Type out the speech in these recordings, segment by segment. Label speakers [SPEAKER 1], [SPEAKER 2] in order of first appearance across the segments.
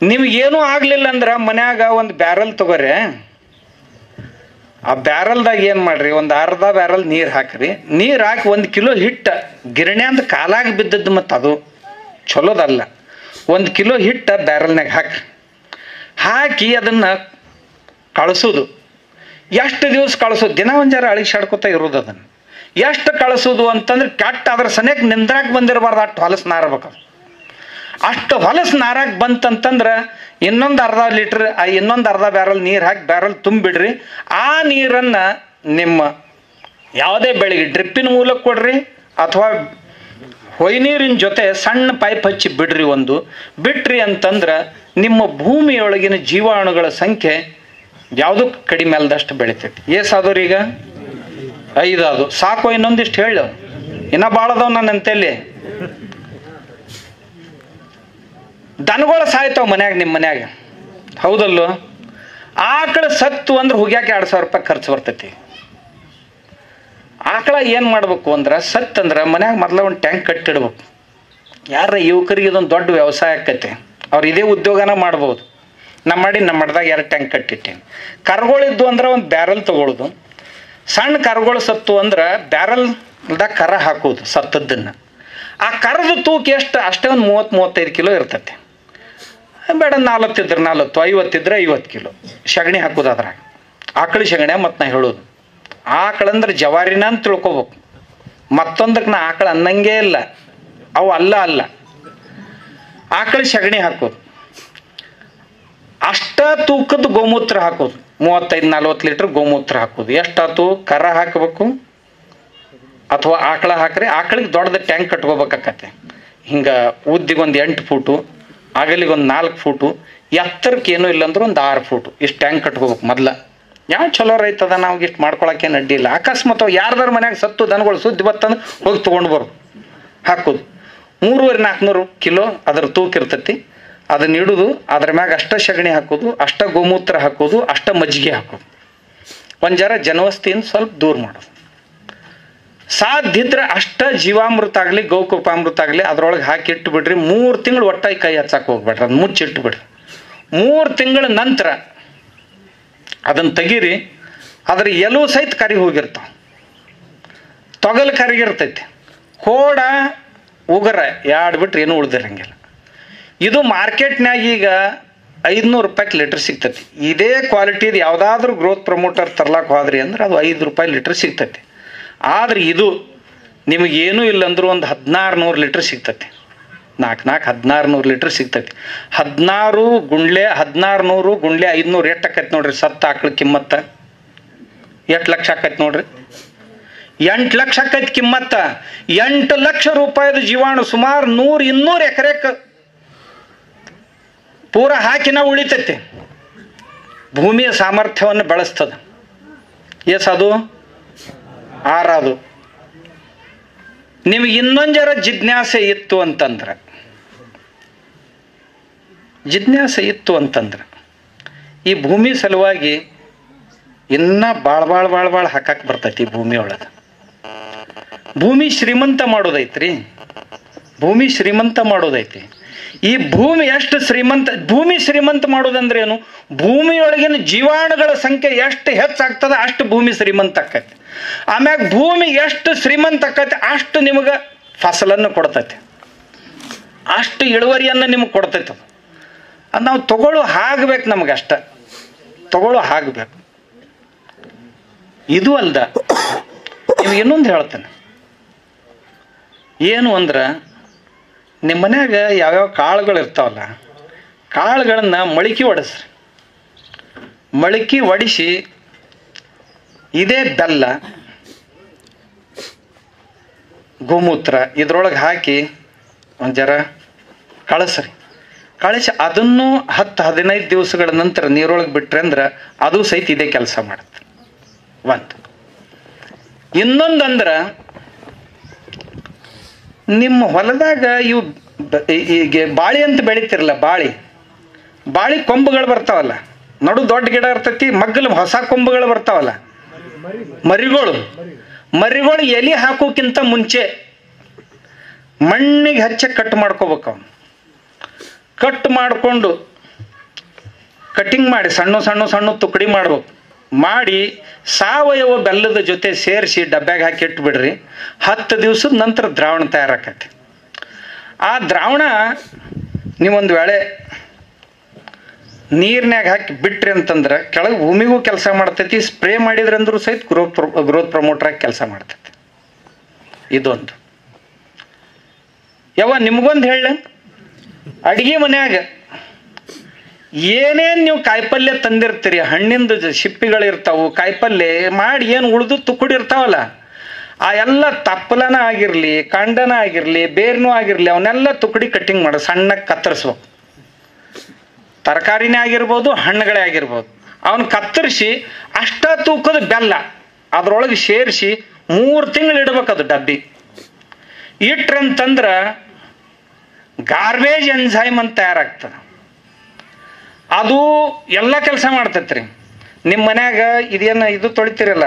[SPEAKER 1] ನಿಮ್ಗೇನೂ ಆಗ್ಲಿಲ್ಲ ಅಂದ್ರೆ ಮನ್ಯಾಗ ಒಂದು ಬ್ಯಾರಲ್ ತಗೋರಿ ಆ ಬ್ಯಾರಲ್ದಾಗ ಏನು ಮಾಡ್ರಿ ಒಂದು ಅರ್ಧ ಬ್ಯಾರಲ್ ನೀರು ಹಾಕ್ರಿ ನೀರು ಹಾಕಿ ಒಂದು ಕಿಲೋ ಹಿಟ್ಟು ಗಿರಣಿ ಅಂತ ಕಾಲಾಗಿ ಬಿದ್ದದ್ದು ಮತ್ತು ಅದು ಚಲೋದಲ್ಲ ಒಂದು ಕಿಲೋ ಹಿಟ್ಟು ಬ್ಯಾರಲ್ನಾಗ ಹಾಕಿ ಹಾಕಿ ಅದನ್ನು ಕಳಿಸೋದು ಎಷ್ಟು ದಿವಸ ಕಳಿಸೋದು ದಿನ ಒಂದು ಜರ ಅಳಿಸಾಡ್ಕೊತ ಇರೋದು ಅದನ್ನು ಎಷ್ಟು ಕಳಿಸೋದು ಅಂತಂದ್ರೆ ಕೆಟ್ಟ ಅದ್ರ ಸನಿಯಕ್ಕೆ ನಿಂದ್ರಾಕ್ ಬಂದಿರಬಾರ್ದು ಅಷ್ಟು ಹೊಲಸು ನಾರಬೇಕು ಅಷ್ಟು ಹೊಲಸು ನಾರಾಕ್ ಬಂತಂತಂದ್ರೆ ಇನ್ನೊಂದು ಅರ್ಧ ಲೀಟ್ರ್ ಆ ಇನ್ನೊಂದು ಅರ್ಧ ಬ್ಯಾರಲ್ ನೀರು ಹಾಕಿ ಬ್ಯಾರಲ್ ತುಂಬಿಡ್ರಿ ಆ ನೀರನ್ನು ನಿಮ್ಮ ಯಾವುದೇ ಬೆಳೆಗೆ ಡ್ರಿಪ್ಪಿನ ಮೂಲಕ ಕೊಡ್ರಿ ಅಥವಾ ಹೊಯ್ನೀರಿನ ಜೊತೆ ಸಣ್ಣ ಪೈಪ್ ಹಚ್ಚಿ ಬಿಡ್ರಿ ಒಂದು ಬಿಟ್ರಿ ಅಂತಂದ್ರೆ ನಿಮ್ಮ ಭೂಮಿಯೊಳಗಿನ ಜೀವಾಣುಗಳ ಸಂಖ್ಯೆ ಯಾವುದೂ ಕಡಿಮೆ ಅಲ್ದಷ್ಟು ಬೆಳಿತೈತಿ ಏಸಾದವ್ರು ಈಗ ಐದು ಅದು ಸಾಕು ಇನ್ನೊಂದಿಷ್ಟು ಹೇಳು ಇನ್ನ ಭಾಳ ಅದಾವ ನನ್ನ ಅಂತೆಲ್ಲಿ ದನಗಳು ಸಾಯ್ತಾವ ಮನ್ಯಾಗ ನಿಮ್ಮ ಮನ್ಯಾಗ ಹೌದಲ್ಲೋ ಆಕಳ ಸತ್ತು ಅಂದ್ರೆ ಹುಗ್ಯಾಕೆ ಎರಡು ಸಾವಿರ ರೂಪಾಯಿ ಖರ್ಚು ಬರ್ತೈತಿ ಆಕಳ ಏನು ಮಾಡ್ಬೇಕು ಅಂದ್ರೆ ಸತ್ ಅಂದ್ರೆ ಮನ್ಯಾಗ ಮೊದಲ ಒಂದು ಟ್ಯಾಂಕ್ ಕಟ್ಟಿಡ್ಬೇಕು ಯಾರ ಯುವಕರಿಗೆ ಇದೊಂದು ದೊಡ್ಡ ವ್ಯವಸಾಯ ಆಕೈತೆ ಅವ್ರು ಇದೇ ಉದ್ಯೋಗನ ಮಾಡ್ಬೋದು ನಮ್ಮ ಮಾಡಿ ನಮ್ಮ ಮಠದಾಗ ಎರಡು ಟ್ಯಾಂಕ್ ಕಟ್ಟಿಟ್ಟೇನೆ ಕರ್ಗಳಿದ್ದು ಅಂದ್ರೆ ಒಂದು ಬ್ಯಾರಲ್ ತಗೊಳ್ಳೋದು ಸಣ್ಣ ಕರ್ಗಳು ಸತ್ತು ಅಂದ್ರೆ ಬ್ಯಾರಲ್ದಾಗ ಕರ ಹಾಕೋದು ಸತ್ತದ್ದನ್ನು ಆ ಕರದ ತೂಕ ಎಷ್ಟು ಅಷ್ಟೇ ಒಂದು ಮೂವತ್ತು ಮೂವತ್ತೈದು ಕಿಲೋ ಇರ್ತೈತೆ ಬೇಡ ನಾಲ್ವತ್ತಿದ್ರೆ ನಾಲ್ವತ್ತು ಐವತ್ತಿದ್ರೆ ಐವತ್ತು ಕಿಲೋ ಸಗಣಿ ಹಾಕೋದು ಅದ್ರಾಗ ಆಕಳಿ ಸಗಣಿ ಮತ್ತು ನಾ ಹೇಳೋದು ಆಕಳಂದ್ರೆ ಜವಾರಿನ ಅಂತ ತಿಳ್ಕೊಬೇಕು ಮತ್ತೊಂದಕ್ಕೆ ನಾ ಆಕಳ ಅನ್ನಂಗೇ ಇಲ್ಲ ಅವು ಅಲ್ಲ ಅಲ್ಲ ಆಕಳಿ ಸಗಣಿ ಹಾಕೋದು ಅಷ್ಟ ತೂಕದ ಗೋಮೂತ್ರ ಹಾಕೋದು ಮೂವತ್ತೈದು ನಲ್ವತ್ತು ಲೀಟ್ರ್ ಗೋಮೂತ್ರ ಹಾಕೋದು ಎಷ್ಟಾತು ಕರ ಹಾಕಬೇಕು ಅಥವಾ ಆಕಳ ಹಾಕ್ರಿ ಆಕಳಿಗೆ ದೊಡ್ಡದ ಟ್ಯಾಂಕ್ ಕಟ್ಕೋಬೇಕಾಕತ್ತೆ ಹಿಂಗೆ ಉದ್ದಿಗೊಂದು ಎಂಟು ಫೂಟು ಅಗಲಿಗೊಂದು ನಾಲ್ಕು ಫೂಟು ಎತ್ತರಕ್ಕೆ ಏನೂ ಇಲ್ಲ ಅಂದ್ರೆ ಒಂದು ಆರು ಫೂಟು ಇಷ್ಟು ಟ್ಯಾಂಕ್ ಕಟ್ಕೋಬೇಕು ಮೊದ್ಲ ಯಾವ ಚಲೋ ರೈತದ ನಾವು ಇಷ್ಟು ಮಾಡ್ಕೊಳಕ್ಕೇನು ಅಡ್ಡಿ ಇಲ್ಲ ಅಕಸ್ಮಾತ್ ಯಾರ್ದಾರ ಮನ್ಯಾಗ ಸತ್ತು ದನಗಳು ಸುದ್ದಿ ಬತ್ತಂದ್ರೆ ಹೋಗಿ ತೊಗೊಂಡು ಬರೋದು ಹಾಕೋದು ಮೂರುವರೆ ನಾಲ್ಕುನೂರು ಕಿಲೋ ಅದ್ರ ತೂಕ ಇರ್ತೈತಿ ಅದನ್ನ ಇಡೋದು ಅದ್ರ ಮ್ಯಾಗ ಅಷ್ಟ ಸಗಣಿ ಹಾಕೋದು ಅಷ್ಟ ಗೋಮೂತ್ರ ಹಾಕೋದು ಅಷ್ಟ ಮಜ್ಜಿಗೆ ಹಾಕೋದು ಒಂದು ಜರ ಜನವಸ್ತಿಯಿಂದ ಸ್ವಲ್ಪ ದೂರ ಮಾಡೋದು ಸಾಧ್ಯ ಇದ್ರೆ ಅಷ್ಟ ಜೀವಾಮೃತ ಆಗಲಿ ಗೋಕೃಪಾಮೃತ ಆಗಲಿ ಅದ್ರೊಳಗೆ ಹಾಕಿ ಇಟ್ಟು ಬಿಡ್ರಿ ಮೂರು ತಿಂಗಳು ಒಟ್ಟಾಗಿ ಕೈ ಹಚ್ಚಕ್ಕೆ ಹೋಗ್ಬೇಡ್ರಿ ಅದು ಮುಚ್ಚಿಟ್ಟು ಬಿಡ್ರಿ ಮೂರು ತಿಂಗಳ ನಂತರ ಅದನ್ನು ತೆಗೀರಿ ಅದ್ರ ಎಲುವು ಸಹಿತ ಕರಿ ಹೋಗಿರ್ತಾವ ತೊಗಲು ಕರಿಗಿರ್ತೈತಿ ಕೋಡ ಉಗರ ಎರಡು ಬಿಟ್ರೆ ಏನೂ ಉಳ್ದಿರಂಗಿಲ್ಲ ಇದು ಮಾರ್ಕೆಟ್ನ್ಯಾಗ ಈಗ ಐದುನೂರು ರೂಪಾಯಿ ಲೀಟ್ರ್ ಸಿಗ್ತೈತಿ ಇದೇ ಕ್ವಾಲಿಟಿದು ಯಾವುದಾದ್ರೂ ಗ್ರೋತ್ ಪ್ರಮೋಟರ್ ತರ್ಲಾಕ್ ಹೋದ್ರಿ ಅಂದ್ರೆ ಅದು ಐದು ರೂಪಾಯಿ ಲೀಟ್ರ್ ಸಿಗ್ತೈತಿ ಆದ್ರೆ ಇದು ನಿಮಗೇನೂ ಇಲ್ಲ ಅಂದ್ರೂ ಒಂದು ಹದಿನಾರು ನೂರು ಲೀಟ್ರ್ ಸಿಗ್ತೈತಿ ನಾಲ್ಕು ನಾಲ್ಕು ಹದಿನಾರು ನೂರು ಲೀಟ್ರ್ ಸಿಗ್ತೈತಿ ಹದಿನಾರು ಗುಂಡ್ಲೆ ಹದಿನಾರು ನೂರು ಗುಂಡ್ಲೆ ಐದುನೂರು ಎಷ್ಟು ಆಕೈತಿ ನೋಡ್ರಿ ಸತ್ತ ಆಕಳ ಕಿಮ್ಮತ್ತ ಎಷ್ಟು ಲಕ್ಷ ಆಕೈತಿ ನೋಡ್ರಿ ಎಂಟು ಲಕ್ಷ ಆಕೈತಿ ಕಿಮ್ಮತ್ತ ಎಂಟು ಲಕ್ಷ ರೂಪಾಯಿದ ಜೀವಾಣು ಸುಮಾರು ನೂರು ಇನ್ನೂರು ಎಕರೆಕ್ ಪೂರ ಹಾಕಿನ ಉಳಿತೈತಿ ಭೂಮಿಯ ಸಾಮರ್ಥ್ಯವನ್ನು ಬೆಳೆಸ್ತದ ಎಸ್ ಅದು ಆರದು ನಿಮಗೆ ಇನ್ನೊಂದು ಜರ ಜಿಜ್ಞಾಸೆ ಇತ್ತು ಅಂತಂದ್ರೆ ಜಿಜ್ಞಾಸೆ ಇತ್ತು ಅಂತಂದ್ರೆ ಈ ಭೂಮಿ ಸಲುವಾಗಿ ಇನ್ನ ಭಾಳ ಭಾಳ ಭಾಳ ಭಾಳ ಹಾಕಕ್ಕೆ ಬರ್ತೈತಿ ಈ ಭೂಮಿ ಒಳಗೆ ಭೂಮಿ ಶ್ರೀಮಂತ ಮಾಡೋದೈತ್ರಿ ಭೂಮಿ ಶ್ರೀಮಂತ ಮಾಡೋದೈತಿ ಈ ಭೂಮಿ ಎಷ್ಟು ಶ್ರೀಮಂತ ಭೂಮಿ ಶ್ರೀಮಂತ ಮಾಡೋದಂದ್ರೆ ಏನು ಭೂಮಿಯೊಳಗಿನ ಜೀವಾಣುಗಳ ಸಂಖ್ಯೆ ಎಷ್ಟು ಹೆಚ್ಚಾಗ್ತದ ಅಷ್ಟು ಭೂಮಿ ಶ್ರೀಮಂತ ಆಕೈತಿ ಆಮ್ಯಾಗ ಭೂಮಿ ಎಷ್ಟು ಶ್ರೀಮಂತ ಆಕೈತಿ ಅಷ್ಟು ನಿಮಗೆ ಫಸಲನ್ನು ಕೊಡ್ತೈತಿ ಅಷ್ಟು ಇಳುವರಿಯನ್ನು ನಿಮಗೆ ಕೊಡ್ತೈತೆ ಅದು ಅದು ನಾವು ತಗೊಳ್ಳೋ ಹಾಗ್ಬೇಕು ನಮಗೆ ಅಷ್ಟ ತಗೊಳ್ಳೋ ಹಾಗ್ಬೇಕು ಇದು ಅಲ್ದ ನಿಮ್ಗೆ ಇನ್ನೊಂದು ಹೇಳ್ತೇನೆ ಏನು ಅಂದ್ರೆ ನಿಮ್ಮ ಮನ್ಯಾಗ ಯಾವ್ಯಾವ ಕಾಳುಗಳು ಇರ್ತಾವಲ್ಲ ಕಾಳುಗಳನ್ನ ಮೊಳಕೆ ಒಡಿಸ್ರಿ ಮೊಳಕೆ ಒಡಿಸಿ ಇದೇ ಬೆಲ್ಲ ಗೋಮೂತ್ರ ಇದ್ರೊಳಗೆ ಹಾಕಿ ಒಂದು ಜರ ಕಳಿಸ್ರಿ ಕಳಿಸಿ ಅದನ್ನು ಹತ್ತು ಹದಿನೈದು ದಿವಸಗಳ ನಂತರ ನೀರೊಳಗೆ ಬಿಟ್ರೆ ಅಂದ್ರೆ ಅದು ಸಹಿತ ಇದೇ ಕೆಲಸ ಮಾಡುತ್ತೆ ಒಂದು ಇನ್ನೊಂದಂದ್ರೆ ನಿಮ್ಮ ಹೊಲದಾಗ ಇವು ಬ- ಈ- ಈಗ ಬಾಳಿ ಅಂತ ಬೆಳಿತಿರಲ್ಲ ಬಾಳಿ ಬಾಳಿ ಕೊಂಬುಗಳು ಬರ್ತಾವಲ್ಲ ನಡು ದೊಡ್ಡ ಗಿಡ ಇರ್ತೈತಿ ಮಗ್ಗಲು ಹೊಸ ಕೊಂಬುಗಳು ಬರ್ತಾವಲ್ಲ ಮರಿಗಳು ಮರಿಗಳು ಎಲೆ ಹಾಕೋಕ್ಕಿಂತ ಮುಂಚೆ ಮಣ್ಣಿಗೆ ಹಚ್ಚ ಕಟ್ ಮಾಡ್ಕೋಬೇಕು ಅವನು ಕಟ್ ಮಾಡಿಕೊಂಡು ಕಟಿಂಗ್ ಮಾಡಿ ಸಣ್ಣ ಸಣ್ಣ ಸಣ್ಣ ತುಕಡಿ ಮಾಡ್ಬೇಕು ಮಾಡಿ ಸಾವಯವ ಬೆಲ್ಲದ ಜೊತೆ ಸೇರಿಸಿ ಡಬ್ಬ್ಯಾಗ ಹಾಕಿ ಇಟ್ಬಿಡ್ರಿ ಹತ್ತು ದಿವಸದ ನಂತರ ದ್ರಾವಣ ತಯಾರಾಕತಿ ಆ ದ್ರಾವಣ ನೀವೊಂದು ವೇಳೆ ನೀರ್ನ್ಯಾಗ ಹಾಕಿ ಬಿಟ್ರಿ ಅಂತಂದ್ರೆ ಕೆಳಗೆ ಭೂಮಿಗೂ ಕೆಲಸ ಮಾಡ್ತೈತಿ ಸ್ಪ್ರೇ ಮಾಡಿದ್ರೆ ಅಂದ್ರೂ ಸಹಿತ ಗ್ರೋತ್ ಗ್ರೋತ್ ಪ್ರಮೋಟರ್ ಕೆಲಸ ಮಾಡ್ತೈತಿ ಇದೊಂದು ಯಾವ ನಿಮ್ಗೊಂದು ಹೇಳ ಅಡಿಗೆ ಮನ್ಯಾಗ ಏನೇನ್ ನೀವು ಕಾಯಿಪಲ್ಯ ತಂದಿರ್ತೀರಿ ಹಣ್ಣಿಂದ ಜ- ಸಿಪ್ಪಿಗಳಿರ್ತಾವು ಕಾಯಿಪಲ್ಯ ಮಾಡಿ ಏನು ಉಳಿದು ತುಕ್ಕುಡಿ ಇರ್ತಾವಲ್ಲ ಆ ಎಲ್ಲ ತಪ್ಪಲನ ಆಗಿರ್ಲಿ ಕಾಂಡನ ಆಗಿರ್ಲಿ ಬೇರ್ನೂ ಆಗಿರ್ಲಿ ಅವನ್ನೆಲ್ಲ ತುಕಡಿ ಕಟ್ಟಿಂಗ್ ಮಾಡ ಸಣ್ಣಗೆ ಕತ್ತರಿಸ್ಬೇಕು ತರಕಾರಿನೇ ಆಗಿರ್ಬೋದು ಹಣ್ಣುಗಳೇ ಆಗಿರ್ಬೋದು ಅವನ್ ಕತ್ತರಿಸಿ ಅಷ್ಟ ತೂಕದ ಬೆಲ್ಲ ಅದ್ರೊಳಗೆ ಸೇರಿಸಿ ಮೂರು ತಿಂಗಳು ಇಡ್ಬೇಕದು ಡಬ್ಬಿ ಇಟ್ರಂತಂದ್ರ ಗಾರ್ಬೇಜ್ ಎನ್ಸೈಮ್ ಅಂತ ತಯಾರಾಗ್ತದೆ ಅದು ಎಲ್ಲ ಕೆಲಸ ಮಾಡ್ತೈತ್ರಿ ನಿಮ್ಮ ಮನ್ಯಾಗ ಇದೇನ ಇದು ತೊಳಿತಿರಲ್ಲ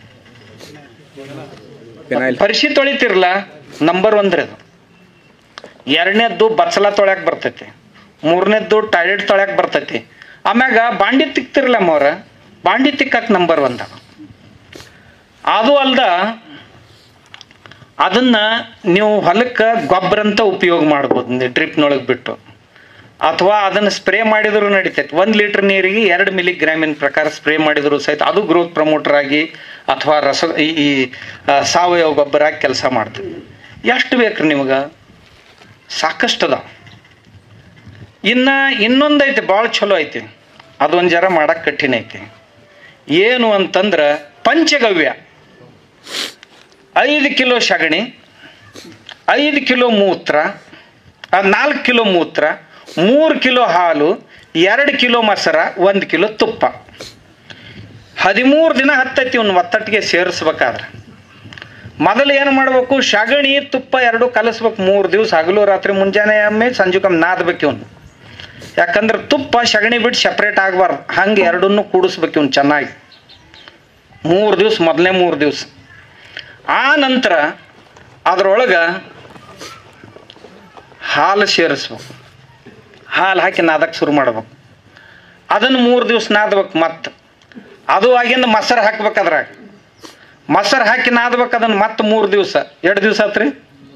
[SPEAKER 2] ಫಿನಾಯ್ಲ್
[SPEAKER 1] ಪರಿಶಿ ತೊಳಿತಿರಲ್ಲ ನಂಬರ್ ಒಂದ್ರಿ ಅದು ಎರಡನೇದ್ದು ಬಚ್ಚಲ ತೊಳ್ಯಾಕ ಬರ್ತೈತಿ ಮೂರನೇದ್ದು ಟಾಯ್ಲೆಟ್ ತೊಳ್ಯಾಕ ಬರ್ತೈತಿ ಆಮ್ಯಾಗ ಬಾಂಡಿ ತಿಕ್ತಿರಲ್ಲ ಅಮ್ಮವ್ರ ಬಾಂಡಿ ತಿಕ್ಕಕ್ ನಂಬರ್ ಒಂದ ಅದು ಅಲ್ದ ಅದನ್ನ ನೀವು ಹೊಲಕ್ಕೆ ಗೊಬ್ಬರ ಅಂತ ಉಪಯೋಗ ಮಾಡ್ಬೋದು ಡ್ರಿಪ್ನೊಳಗೆ ಬಿಟ್ಟು ಅಥವಾ ಅದನ್ನು ಸ್ಪ್ರೇ ಮಾಡಿದ್ರು ನಡೀತೈತೆ ಒಂದು ಲೀಟರ್ ನೀರಿಗೆ ಎರಡು ಮಿಲಿಗ್ರಾಮಿನ ಪ್ರಕಾರ ಸ್ಪ್ರೇ ಮಾಡಿದ್ರು ಸಹಿತ ಅದು ಗ್ರೋತ್ ಪ್ರಮೋಟರ್ ಆಗಿ ಅಥವಾ ರಸ ಈ ಈ, ಆ, ಸಾವಯವ ಗೊಬ್ಬರ ಆಗಿ ಕೆಲಸ ಮಾಡ್ತದೆ ಎಷ್ಟು ಬೇಕ್ರಿ ನಿಮ್ಗೆ ಸಾಕಷ್ಟು ಅದ ಇನ್ನ ಇನ್ನೊಂದೈತಿ ಭಾಳ ಚಲೋ ಐತಿ ಅದೊಂದು ಜರ ಮಾಡಕ್ಕೆ ಕಠಿಣ ಐತಿ ಏನು ಅಂತಂದ್ರೆ ಪಂಚಗವ್ಯ ಐದು ಕಿಲೋ ಸಗಣಿ ಐದು ಕಿಲೋ ಮೂತ್ರ ನಾಲ್ಕು ಕಿಲೋ ಮೂತ್ರ ಮೂರು ಕಿಲೋ ಹಾಲು ಎರಡು ಕಿಲೋ ಮೊಸರ ಒಂದು ಕಿಲೋ ತುಪ್ಪ ಹದಿಮೂರು ದಿನ ಹತ್ತೈತಿ ಇವ್ನು ಒತ್ತಟ್ಟಿಗೆ ಸೇರಿಸ್ಬೇಕಾದ್ರೆ ಮೊದಲು ಏನು ಮಾಡ್ಬೇಕು ಸಗಣಿ ತುಪ್ಪ ಎರಡು ಕಲಸ್ಬೇಕು ಮೂರು ದಿವಸ ಹಗಲು ರಾತ್ರಿ ಮುಂಜಾನೆ ಒಮ್ಮೆ ಸಂಜೆಗೊಮ್ಮೆ ನಾದ್ಬೇಕು ಇವನು ಯಾಕಂದ್ರೆ ತುಪ್ಪ ಸಗಣಿ ಬಿಟ್ಟು ಸಪ್ರೇಟ್ ಆಗಬಾರ್ದು ಹಂಗೆ ಎರಡನ್ನೂ ಕೂಡಿಸ್ಬೇಕು ಇವ್ನು ಚೆನ್ನಾಗಿ ಮೂರು ದಿವಸ ಮೊದಲನೇ ಮೂರು ದಿವಸ ಆ ನಂತರ ಅದರೊಳಗೆ ಹಾಲು ಸೇರಿಸ್ಬೇಕು ಹಾಲು ಹಾಕಿ ನಾದಕ್ಕೆ ಶುರು ಮಾಡ್ಬೇಕು ಅದನ್ನು ಮೂರು ದಿವಸ ನಾದ್ಬೇಕು ಮತ್ತೆ ಅದು ಆಗಿಂದ ಮೊಸರು ಹಾಕ್ಬೇಕು ಅದ್ರಾಗ ಮೊಸರು ಹಾಕಿ ನಾದ್ಬೇಕು ಅದನ್ನು ಮತ್ತೆ ಮೂರು ದಿವಸ ಎರಡು ದಿವಸ ಆತ್ರಿ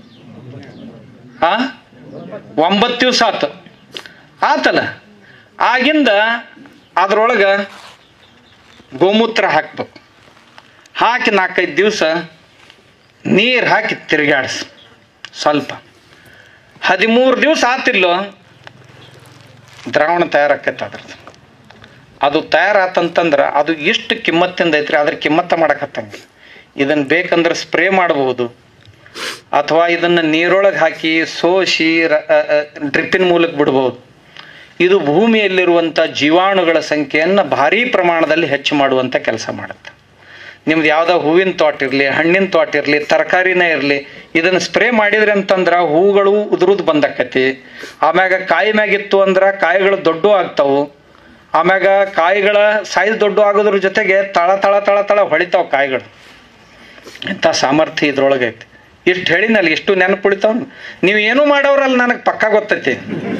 [SPEAKER 1] ಆ ಒಂಬತ್ತು ದಿವಸ ಆತು ಆತಲ್ಲ ಆಗಿಂದ ಅದ್ರೊಳಗೆ ಗೋಮೂತ್ರ ಹಾಕ್ಬೇಕು ಹಾಕಿ ನಾಲ್ಕೈದು ದಿವಸ ನೀರು ಹಾಕಿ ತಿರುಗಾಡಿಸ್ ಸ್ವಲ್ಪ ಹದಿಮೂರು ದಿವಸ ಆತಿಲ್ಲೋ ದ್ರಾವಣ ತಯಾರಾಕೈತೆ ಅದ್ರದ್ದು ಅದು ತಯಾರಾತಂತಂದ್ರೆ ಅದು ಎಷ್ಟು ಕಿಮ್ಮತ್ತಿಂದ ಐತ್ರಿ ಅದ್ರ ಕಿಮ್ಮತ್ತ ಮಾಡಕತ್ತಂಗಿಲ್ಲ ಇದನ್ನು ಬೇಕಂದ್ರೆ ಸ್ಪ್ರೇ ಮಾಡಬಹುದು ಅಥವಾ ಇದನ್ನು ನೀರೊಳಗೆ ಹಾಕಿ ಸೋಸಿ ಡ್ರಿಪ್ಪಿನ ಮೂಲಕ ಬಿಡ್ಬೋದು ಇದು ಭೂಮಿಯಲ್ಲಿರುವಂಥ ಜೀವಾಣುಗಳ ಸಂಖ್ಯೆಯನ್ನು ಭಾರೀ ಪ್ರಮಾಣದಲ್ಲಿ ಹೆಚ್ಚು ಮಾಡುವಂಥ ಕೆಲಸ ಮಾಡುತ್ತೆ ನಿಮ್ದು ಯಾವುದೋ ಹೂವಿನ ತೋಟ ಇರಲಿ ಹಣ್ಣಿನ ತೋಟ ಇರಲಿ ತರಕಾರಿನೇ ಇರಲಿ ಇದನ್ನು ಸ್ಪ್ರೇ ಮಾಡಿದ್ರಿ ಅಂತಂದ್ರೆ ಹೂಗಳು ಉದುರುದು ಬಂದಕ್ಕತಿ ಆಮ್ಯಾಗ ಕಾಯಿ ಮ್ಯಾಗಿತ್ತು ಅಂದ್ರೆ ಕಾಯಿಗಳು ದೊಡ್ಡ ಆಗ್ತಾವು ಆಮ್ಯಾಗ ಕಾಯಿಗಳ ಸೈಜ್ ದೊಡ್ಡ ಆಗೋದ್ರ ಜೊತೆಗೆ ತಳ ತಳ ತಳ ತಳ ಹೊಳಿತಾವ ಕಾಯಿಗಳು ಇಂಥ ಸಾಮರ್ಥ್ಯ ಇದ್ರೊಳಗೆ ಐತಿ ಇಷ್ಟು ಹೇಳಿನಲ್ಲ ಇಷ್ಟು ನೆನಪು ಉಳಿತಾವ ನೀವು ಏನೂ ಮಾಡೋರಲ್ಲ ನನಗೆ ಪಕ್ಕ ಗೊತ್ತೈತಿ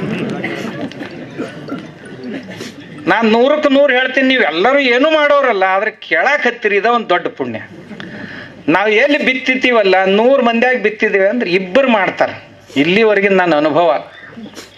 [SPEAKER 1] ನಾನು ನೂರಕ್ಕೆ ನೂರು ಹೇಳ್ತೀನಿ ನೀವು ಎಲ್ಲರೂ ಏನೂ ಮಾಡೋರಲ್ಲ ಆದ್ರೆ ಕೇಳಾಕ್ ಹತ್ತಿರಿ ಇದ ಒಂದು ದೊಡ್ಡ ಪುಣ್ಯ ನಾವು ಎಲ್ಲಿ ಬಿತ್ತಿತೀವಲ್ಲ ನೂರು ಮಂದಿಯಾಗಿ ಬಿತ್ತಿದೀವಿ ಅಂದ್ರೆ ಇಬ್ಬರು ಮಾಡ್ತಾರೆ ಇಲ್ಲಿವರೆಗಿನ ನನ್ನ ಅನುಭವ